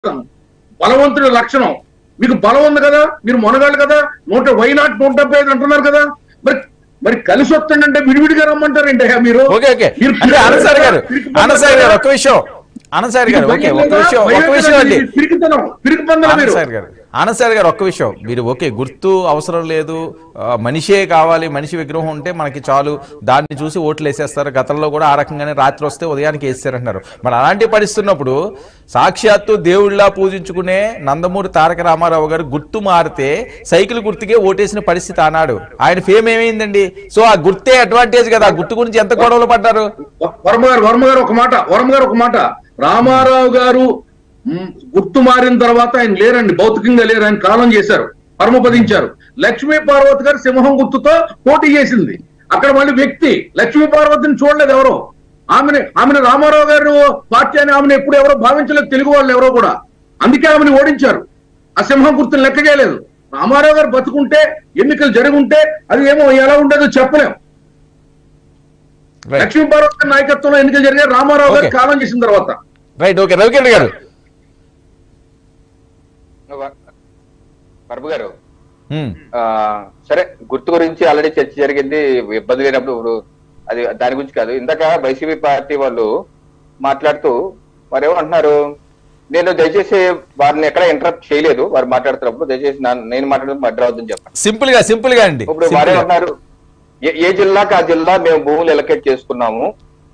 బలవంతుడి లక్షణం మీకు బలం ఉంది కదా మీరు మొనగాళ్ళు కదా నూట వై నాట్ నూట డెబ్బై ఐదు అంటున్నారు కదా మరి మరి కలిసి వస్తుందంటే విడివిడిగా రమ్మంటారండి అయ్యా మీరు ఓకే ఓకే మీరు అంటే ఆనంద్ గారు పిరికి ఆనంద్ గారు ఒక విషయం ఆనంద్ గారు ఓకే ఒక విషయం ఒక విషయం అండి పిరికితనం పిరికి పందల మీరు ఆనంద్ సార్ గారు ఆనంద్ సార్ గారు ఒక్క విషయం మీరు ఓకే గుర్తు అవసరం లేదు ఆ, మనిషే కావాలి మనిషి విగ్రహం ఉంటే మనకి చాలు దాన్ని చూసి ఓట్లు వేసేస్తారు గతంలో కూడా ఆ రకంగానే రాత్రి వస్తే ఉదయానికి వేసేసారంటున్నారు మరి అలాంటి పరిస్థితున్నప్పుడు సాక్షాత్తు దేవుళ్ళ పూజించుకునే నందమూరి తారక రామారావు గారు గుర్తు మారితే సైకిల్ గుర్తుకే ఓటేసిన పరిస్థితి అన్నాడు ఆయన ఫేమ్ ఏమైందండి సో ఆ గుర్తే అడ్వాంటేజ్ కదా ఆ గుర్తు గురించి ఎంత గొడవలు పడ్డారు వర్మ గారు వర్మ గారు ఒక మాట వర్మ గారు ఒక మాట రామారావు గారు మ్, గుర్తు మారిన తర్వాత ఆయన లేరండి భౌతికంగా లేరు ఆయన కాలం చేశారు పరమపదించారు లక్ష్మీ పార్వతి గారు సింహం గుర్తుతో పోటీ చేసింది అక్కడ మళ్ళీ వ్యక్తి లక్ష్మీ పార్వతిని చూడలేదు ఎవరో ఆమెని ఆమెను రామారావు గారు పార్టీ అని ఆమెను ఎప్పుడు ఎవరో భావించలేదు తెలుగు వాళ్ళు ఎవరో కూడా అందుకే ఆమెను ఓడించారు ఆ సింహం గుర్తుని లెక్క చేయలేదు రామారావు గారు బతుకుంటే ఎన్నికలు జరుగుంటే అది ఏమో ఎలా ఉండేదో చెప్పలేం రైట్ లక్ష్మీ పార్వతి గారి నాయకత్వంలో ఎన్నికలు జరిగాయి రామారావు గారు Okay. కాలం చేసిన తర్వాత రైట్ ఓకే రవికిరణ్ గారు పరపు గారు హ్మ్. ఆ, సరే గుర్తు గురించి ఆల్రెడీ చర్చ జరిగింది ఇబ్బంది లేనప్పుడు ఇప్పుడు అది దాని గురించి కాదు ఇందాక వైసీపీ పార్టీ వాళ్ళు మాట్లాడుతూ వారు ఏమంటున్నారు నేను దయచేసి వారిని ఎక్కడ ఇంటరప్ట్ చేయలేదు వారు మాట్లాడుతున్నప్పుడు దయచేసి నా- నేను మాట్లాడడం మడ్ర అవుతుందని చెప్పండి సింపుల్ గా సింపుల్ గా అండి ఇప్పుడు సింపుల్ వారే గా. అంటున్నారు ఏ- ఏ జిల్లాకి ఆ జిల్లా మేము భూములు ఎలకేట్ చేసుకున్నాము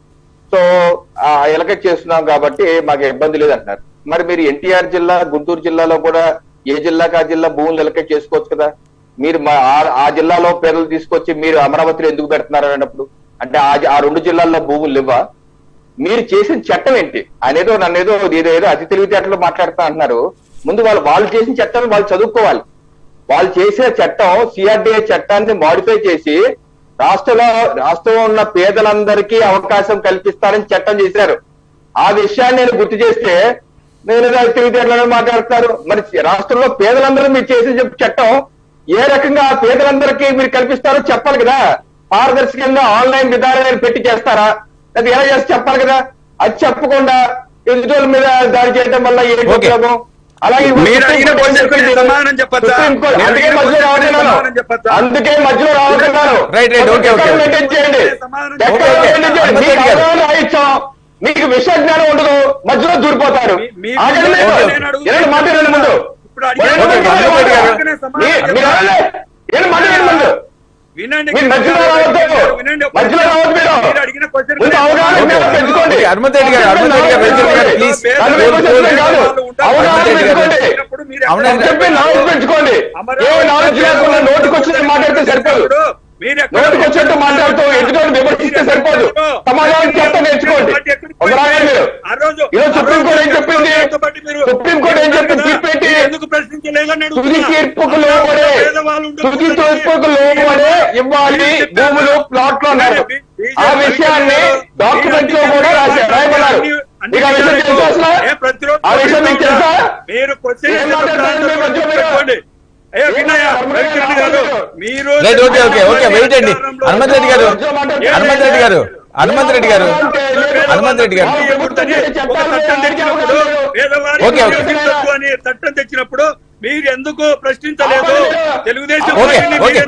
సో ఆ ఎలకేట్ చేస్తున్నాం కాబట్టి మాకు ఇబ్బంది లేదు అంటున్నారు మరి మీరు ఎన్టీఆర్ జిల్లా గుంటూరు జిల్లాలో కూడా ఏ జిల్లాకి ఆ జిల్లా భూములు ఎలకేట్ చేసుకోవచ్చు కదా మీరు మా- ఆ- ఆ జిల్లాలో పేర్లు తీసుకొచ్చి మీరు అమరావతిలో ఎందుకు పెడుతున్నారు అన్నప్పుడు అంటే ఆ జి- ఆ రెండు జిల్లాల్లో భూములు లేవా మీరు చేసిన చట్టం ఏంటి అనేదో నన్ను ఏదో ఏదో ఏదో అతి తెలివితేటలో మాట్లాడుతా అంటున్నారు ముందు వాళ్ళు వాళ్ళు చేసిన చట్టాన్ని వాళ్ళు చదువుకోవాలి వాళ్ళు చేసిన చట్టం సిఆర్డిఏ చట్టాన్ని మాడిఫై చేసి రాష్ట్రంలో రాష్ట్రంలో ఉన్న పేదలందరికీ అవకాశం కల్పిస్తారని చట్టం చేశారు ఆ విషయాన్ని నేను గుర్తు చేస్తే నేను ఏదో అతి తెలివితేటలో మాట్లాడుతున్నారు మరి రాష్ట్రంలో పేదలందరూ మీరు చేసిన చెప్ప- చట్టం ఏ రకంగా ఆ పేదలందరికీ మీరు కల్పిస్తారో చెప్పాలి కదా పారదర్శకంగా ఆన్లైన్ విధానాన్ని పెట్టి చేస్తారా అది ఎలా చేసి చెప్పాలి కదా అది చెప్పకుండా ఎదుటోళ్ళ మీద దాడి చేయడం వల్ల ఏంటి Okay. ఉపయోగం అలాగే ఇప్పుడు మీరు అడిగిన సుప్రీం కోర్టు క్వశ్చన్కి చెప్పింది. సమాధానం చెప్పొచ్చా? సుప్రీం కోర్టు- మీరు అందుకే అడిగిన మధ్యలో క్వశ్చన్కి రావట్లేదు. సమాధానం చెప్పొచ్చా? అందుకే మధ్యలో రావట్లేదు Right, right, okay, okay. Maintain చేయండి సమాధానం ఎక్కడ Okay, okay. maintain చేయండి? అనుమతి మీకు గారు. అవగాహన రాయించాం మీకు విషయ జ్ఞానం ఉండదు మధ్యలో దూరిపోతారు మీ- మీ- ఆగండి మీ- మీరు. నేను అడుగుతున్నా. ఏమండి మాట్లాడండి ముందు ఇప్పుడు అడిగిన ఏమండి Okay, మాట్లాడండి అనుమతి గారు. ముందు? సమాధానం మీ- చెప్పండి. మీరు ఆగండి. ఏమండి మాట్లాడండి ముందు వినండి మీరు మధ్యలో రావద్దు వినండి ఒక మధ్యలో రావద్దు మీరు మీరు అడిగిన క్వశ్చన్ ముందు అవగాహన Okay. జ్ఞానం పెంచుకోండి Okay, హనుమంత్ రెడ్డి గారు, హనుమంత్ రెడ్డి గారు, వెంకయ్య గారు, please. అది మీకు చెప్పేది కాదు. అవగాహన హనుమంత్ రెడ్డి గారు. పెంచుకోండి అవునండి. చెప్పి నాలెడ్జ్ పెంచుకోండి ఏ నాలెడ్జ్ లేకుండా నోటికి వచ్చినట్టు మాట్లాడితే సరిపోదు నోటికి వచ్చినట్టు మాట్లాడుతూ ఎదుటి విమర్శిస్తే సరిపోదు సమాధానం చెప్తే నేర్చుకోండి ఒక రాగానే మీరు ఈరోజు సుప్రీం కోర్టు ఏం చెప్పింది సుప్రీం కోర్టు ఏం చెప్పింది తీర్పు ఏంటి ఎందుకు ప్రశ్నించలేదని తుది తీర్పుకు లోబడే తుది తీర్పుకు లోబడే ఇవ్వాలి భూములు ప్లాట్లు అన్నారు ఆ విషయాన్ని డాక్యుమెంట్ లో కూడా రాశారు రాయమన్నారు మీకు ఆ విషయం తెలుసా అసలు ఆ విషయం మీకు తెలుసా మీరు క్వశ్చన్ ఏం మాట్లాడుతున్నారు మీ మధ్య మీరు? పెట్టుకోండి ఏ వినయ్య, వెంకటరెడ్డి గారు, మీరు right okay okay okay wait అండి హనుమంత్ రెడ్డి గారు హనుమంత్ రెడ్డి గారు హనుమంత్ రెడ్డి గారు హనుమంత్ రెడ్డి గారు ఓకే, ఓకే. అని చట్టం తెచ్చినప్పుడు మీరు ఎందుకు ప్రశ్నించలేదు తెలుగుదేశం ఓకే, పార్టీని ఓకే. మీరు